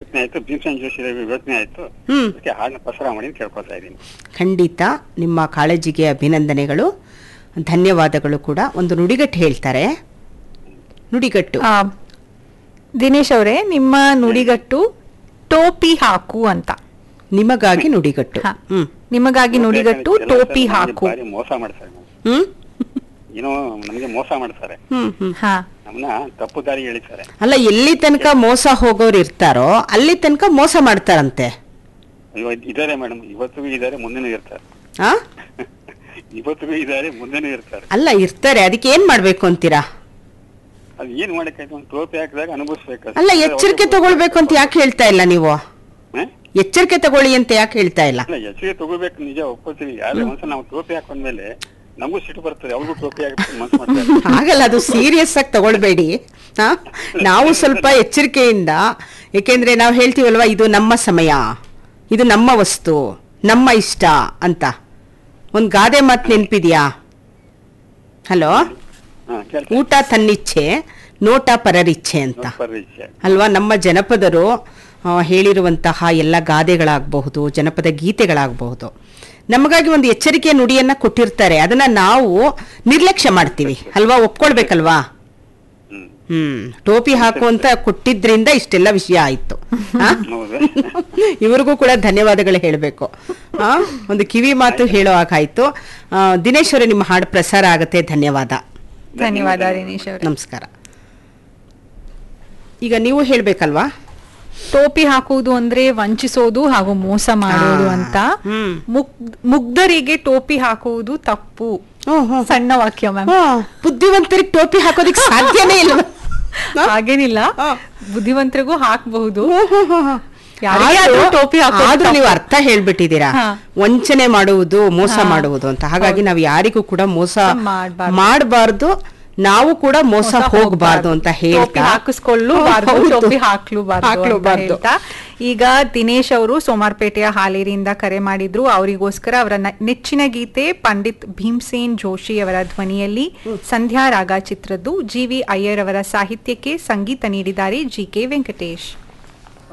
ಯೋಚನೆ ಆಯ್ತು ಭೀಮಸೇನ್ ಜೋಶಿ ಯೋಚನೆ ಆಯ್ತು ಹ್ಮ್ ಅದಕ್ಕೆ ಹಾಡನ್ನ ಪ್ರಸಾರ ಮಾಡಿ ಅಂತ ಕೇಳ್ಕೊತಾ ಇದ್ದೀನಿ ಖಂಡಿತ ನಿಮ್ಮ ಕಾಳಜಿಗೆ ಅಭಿನಂದನೆಗಳು ಧನ್ಯವಾದಗಳು ಕೂಡ ಒಂದು ನುಡಿಗಟ್ಟು ಹೇಳ್ತಾರೆ ನುಡಿಗಟ್ಟು ಆ, ದಿನೇಶ್ ಅವರೇ ನಿಮ್ಮ ನುಡಿಗಟ್ಟು ಟೋಪಿ ಹಾಕು ಅಂತ ನಿಮಗಾಗಿ ನುಡಿಗಟ್ಟು ಹಾ. ಹ್ಮ್ ನಿಮಗಾಗಿ ನುಡಿಗಟ್ಟು ಕೆಲವು ಟೋಪಿ ಸಲ ನಮ್ಗೆ ಹಾಕು ಭಾರಿ ಮೋಸ ಮಾಡ್ತಾರೆ ನಾವು. ಹ್ಮ್ ಏನೋ ನಮಗೆ ಮೋಸ ಮಾಡ್ತಾರೆ ಹ್ಮ್ ಹ್ಮ್ ಹಾ ನಮ್ಮನ್ನ ತಪ್ಪು ದಾರಿ ಎಳಿತಾರೆ ಅಲ್ಲ ಎಲ್ಲಿ ತನಕ ಮೋಸ ಹೋಗೋರು ಇರ್ತಾರೋ ಅಲ್ಲಿ ತನಕ ಮೋಸ ಮಾಡ್ತಾರಂತೆ ಇವತ್ತು ಇದಾರೆ ಮೇಡಮ್ ಇವತ್ತಿಗೂ ಇದಾರೆ ಮುಂದೆನೂ ಇರ್ತಾರೆ ಆ ಇವತ್ತಿಗೂ ಇದಾರೆ ಮುಂದೆನೂ ಇರ್ತಾರೆ ಅಲ್ಲ ಇರ್ತಾರೆ ಅದಕ್ಕೆ ಏನ್ ಮಾಡ್ಬೇಕು ಅಂತೀರಾ ಅದು ಏನ್ ಮಾಡಕ್ಕಾಯ್ತು ಒಂದು ಟೋಪಿ ಹಾಕಿದಾಗ ಅನುಭವಿಸ್ಬೇಕು ಅಲ್ಲ ಎಚ್ಚರಿಕೆ ತಗೊಳ್ಬೇಕು ಅಂತ ಯಾಕೆ ಹೇಳ್ತಾ ಇಲ್ಲ ನೀವು ಎಚ್ಚರಿಕೆ ತಗೊಳ್ಳಿ ಅಂತ ಯಾಕೆ ಹೇಳ್ತಾ ಇಲ್ಲ ಅಲ್ಲ ಎಚ್ಚರಿಕೆ ತಗೋಬೇಕು ನಿಜ ಒಪ್ಕೋತೀವಿ ಆದ್ರೆ ಒಂದ್ಸಲ ನಾವು ಟೋಪಿ ಹಾಕೊಂಡ್ಮೇಲೆ ನಮಗೂ ಸಿಟ್ಟು ಬರ್ತದೆ ಅವ್ರಿಗೂ ಟೋಪಿ ಹಾಕಿ ಮನ್ಸು ಮಾಡ್ತಾರೆ ಹಾಗಲ್ಲ ಅದು ಸೀರಿಯಸ್ ಆಗಿ ತಗೊಳ್ಬೇಡಿ ಹಾ ನಾವು ಸ್ವಲ್ಪ ಎಚ್ಚರಿಕೆಯಿಂದ ಏಕೆಂದ್ರೆ ನಾವು ಹೇಳ್ತೀವಲ್ವಾ ಇದು ನಮ್ಮ ಸಮಯ ಇದು ನಮ್ಮ ವಸ್ತು ನಮ್ಮ ಇಷ್ಟ ಅಂತ ಒಂದ್ ಗಾದೆ ಮಾತು ನೆನ್ಪಿದ್ಯಾ ಹಲೋ ಹಾ ಕೇಳ್ತಾರೆ ಊಟ ತನ್ನಿಚ್ಛೆ ನೋಟ ಪರರಿಚ್ಛೆ ಅಂತ ಪರೀಕ್ಷೆ ಅಲ್ವಾ ನಮ್ಮ ಜನಪದರು ಆ, ಹೇಳಿರುವಂತಹ ಎಲ್ಲ ಗಾದೆಗಳಾಗಬಹುದು ಜನಪದ ಗೀತೆಗಳಾಗಬಹುದು ನಮಗಾಗಿ ಒಂದು ಎಚ್ಚರಿಕೆಯ ನುಡಿಯನ್ನ ಕೊಟ್ಟಿರ್ತಾರೆ ಅದನ್ನ ನಾವು ನಿರ್ಲಕ್ಷ್ಯ ಮಾಡ್ತೀವಿ ಅಲ್ವಾ ಒಪ್ಕೊಳ್ಬೇಕಲ್ವಾ ಹ್ಮ್ ಹ್ಮ್ ಟೋಪಿ ಹಾಕು ಅಂತ ಕೊಟ್ಟಿದ್ರಿಂದ ಇಷ್ಟೆಲ್ಲ ವಿಷಯ ಆಯ್ತು ಆ? ಹೌದು ಇವ್ರಿಗೂ ಕೂಡ ಧನ್ಯವಾದಗಳು ಹೇಳಬೇಕು ಒಂದು ಕಿವಿ ಮಾತು ಹೇಳೋ ಹಾಗಾಯ್ತು ಆ, ದಿನೇಶ್ ಅವರೇ ನಿಮ್ಮ ಹಾಡು ಪ್ರಸಾರ ಆಗತ್ತೆ ಧನ್ಯವಾದ ಧನ್ಯವಾದ ದಿನೇಶ್ ಅವರೇ ನಮಸ್ಕಾರ ಈಗ ನೀವು ಹೇಳ್ಬೇಕಲ್ವಾ ಟೋಪಿ ಹಾಕುವುದು ಅಂದ್ರೆ ವಂಚಿಸೋದು ಹಾಗೂ ಮೋಸ ಮಾಡೋದು ಆ, ಅಂತ ಹ್ಮ್. ಮುಗ್- ಮುಗ್ಧರಿಗೆ ಟೋಪಿ ಹಾಕುವುದು ತಪ್ಪು ಹ್ಮ್, ಹ್ಮ್. ಸಣ್ಣ ವಾಕ್ಯ ಮ್ಯಾಮ್ ಹಾ, ಬುದ್ಧಿವಂತರಿಗೆ ಟೋಪಿ ಹಾಕೋದಿಕ್ ಸಾಧ್ಯನೇ ಇಲ್ಲ ಹಾಗೇನಿಲ್ಲ ಹಾ. ಬುದ್ಧಿವಂತರಿಗೂ ಹಾಕಬಹುದು ಯಾರಿಗಾದ್ರೂ ಆದ್ರೂ ಟೋಪಿ ಹಾಕೋದು ಆದ್ರೂ ತಪ್ಪು. ನೀವು ಅರ್ಥ ಹೇಳ್ಬಿಟ್ಟಿದ್ದೀರಾ ಹಾ. ವಂಚನೆ ಮಾಡುವುದು ಮೋಸ ಹಾ. ಮಾಡುವುದು ಅಂತ ಹಾಗಾಗಿ ನಾವು ಯಾರಿಗೂ ಕೂಡ ಮೋಸ ಮಾಡ್ಬಾರ್ದು. ಮಾಡಬಾರ್ದು ನಾವು ಕೂಡ ಮೋಸ ಹೋಗಬಾರ್ದು ಅಂತ ಟೋಪಿ ಹೇಳ್ತಾ ಹಾಕಿಸ್ಕೊಳ್ಳೂಬಾರ್ದು ಹೌದು. ಟೋಪಿ ಹಾಕ್ಲೂಬಾರ್ದು ಅಂತ ಹಾಕ್ಲೂಬಾರ್ದು. ಹೇಳ್ತಾ ಈಗ ದಿನೇಶ್ ಅವರು ಸೋಮಾರ್ಪೇಟೆಯ ಹಾಲೇರಿಯಿಂದ ಕರೆ ಮಾಡಿದ್ರು ಅವರಿಗೋಸ್ಕರ ಅವರ ನ- ನೆಚ್ಚಿನ ಗೀತೆ ಪಂಡಿತ್ ಭೀಮ್ಸೇನ್ ಜೋಶಿ ಅವರ ಧ್ವನಿಯಲ್ಲಿ ಸಂಧ್ಯಾ ರಾಗ ಚಿತ್ರದ್ದು ಜಿ ವಿ ಅಯ್ಯರ್ ಅವರ ಸಾಹಿತ್ಯಕ್ಕೆ ಸಂಗೀತ ನೀಡಿದ್ದಾರೆ ಜಿ ಕೆ ವೆಂಕಟೇಶ್